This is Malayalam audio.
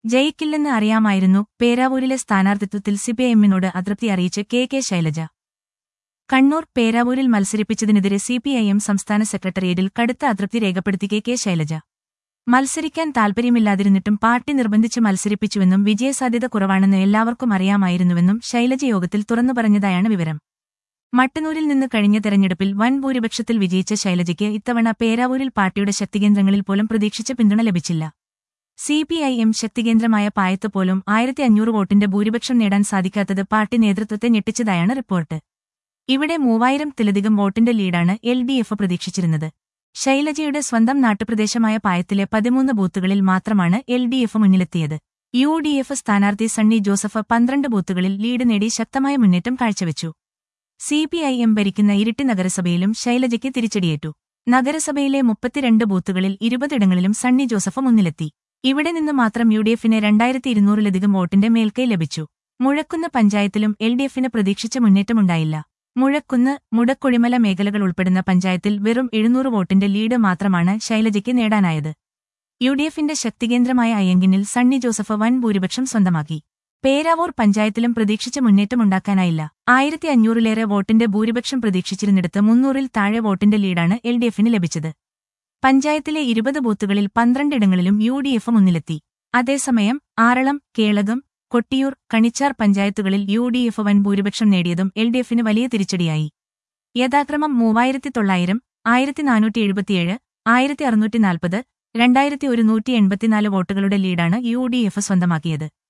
ജയിക്കില്ലെന്ന് അറിയാമായിരുന്നു പേരാവൂരിലെ സ്ഥാനാർത്ഥിത്വത്തിൽ സിപിഐഎമ്മിനോട് അതൃപ്തി അറിയിച്ച് കെ കെ ശൈലജ കണ്ണൂർ പേരാവൂരിൽ മത്സരിപ്പിച്ചതിനെതിരെ സിപിഐഎം സംസ്ഥാന സെക്രട്ടേറിയറ്റിൽ കടുത്ത അതൃപ്തി രേഖപ്പെടുത്തി കെ കെ ശൈലജ മത്സരിക്കാൻ താൽപര്യമില്ലാതിരുന്നിട്ടും പാർട്ടി നിർബന്ധിച്ച് മത്സരിപ്പിച്ചുവെന്നും വിജയസാധ്യത കുറവാണെന്ന് എല്ലാവർക്കും അറിയാമായിരുന്നുവെന്നും ശൈലജ യോഗത്തിൽ തുറന്നു പറഞ്ഞതായാണ് വിവരം മട്ടന്നൂരിൽ നിന്ന് കഴിഞ്ഞ തെരഞ്ഞെടുപ്പിൽ വൻ ഭൂരിപക്ഷത്തിൽ വിജയിച്ച ശൈലജയ്ക്ക് ഇത്തവണ പേരാവൂരിൽ പാർട്ടിയുടെ ശക്തികേന്ദ്രങ്ങളിൽ പോലും പ്രതീക്ഷിച്ച പിന്തുണ ലഭിച്ചില്ല സിപിഐഎം ശക്തികേന്ദ്രമായ പായത്ത് പോലും ആയിരത്തി അഞ്ഞൂറ് വോട്ടിന്റെ ഭൂരിപക്ഷം നേടാൻ സാധിക്കാത്തത് പാർട്ടി നേതൃത്വത്തെ ഞെട്ടിച്ചതായാണ് റിപ്പോർട്ട് ഇവിടെ മൂവായിരത്തിലധികം വോട്ടിന്റെ ലീഡാണ് എൽ ഡി എഫ് പ്രതീക്ഷിച്ചിരുന്നത് ശൈലജയുടെ സ്വന്തം നാട്ടുപ്രദേശമായ പായത്തിലെ പതിമൂന്ന് ബൂത്തുകളിൽ മാത്രമാണ് എൽ ഡി എഫ് മുന്നിലെത്തിയത് യു ഡി എഫ് സ്ഥാനാർത്ഥി സണ്ണി ജോസഫ് പന്ത്രണ്ട് ബൂത്തുകളിൽ ലീഡ് നേടി ശക്തമായ മുന്നേറ്റം കാഴ്ചവെച്ചു സിപിഐഎം ഭരിക്കുന്ന ഇരിട്ടി നഗരസഭയിലും ശൈലജയ്ക്ക് തിരിച്ചടിയേറ്റു നഗരസഭയിലെ മുപ്പത്തിരണ്ട് ബൂത്തുകളിൽ ഇരുപതിടങ്ങളിലും സണ്ണി ജോസഫ് മുന്നിലെത്തി ഇവിടെ നിന്ന് മാത്രം യു ഡി എഫിന് രണ്ടായിരത്തി ഇരുന്നൂറിലധികം വോട്ടിന്റെ മേൽക്കൈ ലഭിച്ചു മുഴക്കുന്ന് പഞ്ചായത്തിലും എൽ ഡി എഫിന് പ്രതീക്ഷിച്ച മുന്നേറ്റമുണ്ടായില്ല മുഴക്കുന്ന് മുടക്കൊഴിമല മേഖലകൾ ഉൾപ്പെടുന്ന പഞ്ചായത്തിൽ വെറും എഴുന്നൂറ് വോട്ടിന്റെ ലീഡ് മാത്രമാണ് ശൈലജയ്ക്ക് നേടാനായത് യു ഡി എഫിന്റെ ശക്തികേന്ദ്രമായ അയ്യങ്കിനിൽ സണ്ണി ജോസഫ് വൻ ഭൂരിപക്ഷം സ്വന്തമാക്കി പേരാവൂർ പഞ്ചായത്തിലും പ്രതീക്ഷിച്ച മുന്നേറ്റമുണ്ടാക്കാനായില്ല ആയിരത്തി അഞ്ഞൂറിലേറെ വോട്ടിന്റെ ഭൂരിപക്ഷം പ്രതീക്ഷിച്ചിരുന്നിടത്ത് മുന്നൂറിൽ താഴെ വോട്ടിന്റെ ലീഡാണ് എൽ ഡി എഫിന് ലഭിച്ചത് പഞ്ചായത്തിലെ ഇരുപത് ബൂത്തുകളിൽ പന്ത്രണ്ടിടങ്ങളിലും യു ഡി എഫ് മുന്നിലെത്തി അതേസമയം ആറളം കേളകം കൊട്ടിയൂർ കണിച്ചാർ പഞ്ചായത്തുകളിൽ യു ഡി എഫ് വൻ ഭൂരിപക്ഷം നേടിയതും എൽ ഡി എഫിന് വലിയ തിരിച്ചടിയായി യഥാക്രമം മൂവായിരത്തി തൊള്ളായിരം ആയിരത്തി നാനൂറ്റി എഴുപത്തിയേഴ് ആയിരത്തി അറുന്നൂറ്റി നാൽപ്പത് രണ്ടായിരത്തി ഒരുന്നൂറ്റി എൺപത്തിനാല് വോട്ടുകളുടെ ലീഡാണ് യു ഡി എഫ് സ്വന്തമാക്കിയത്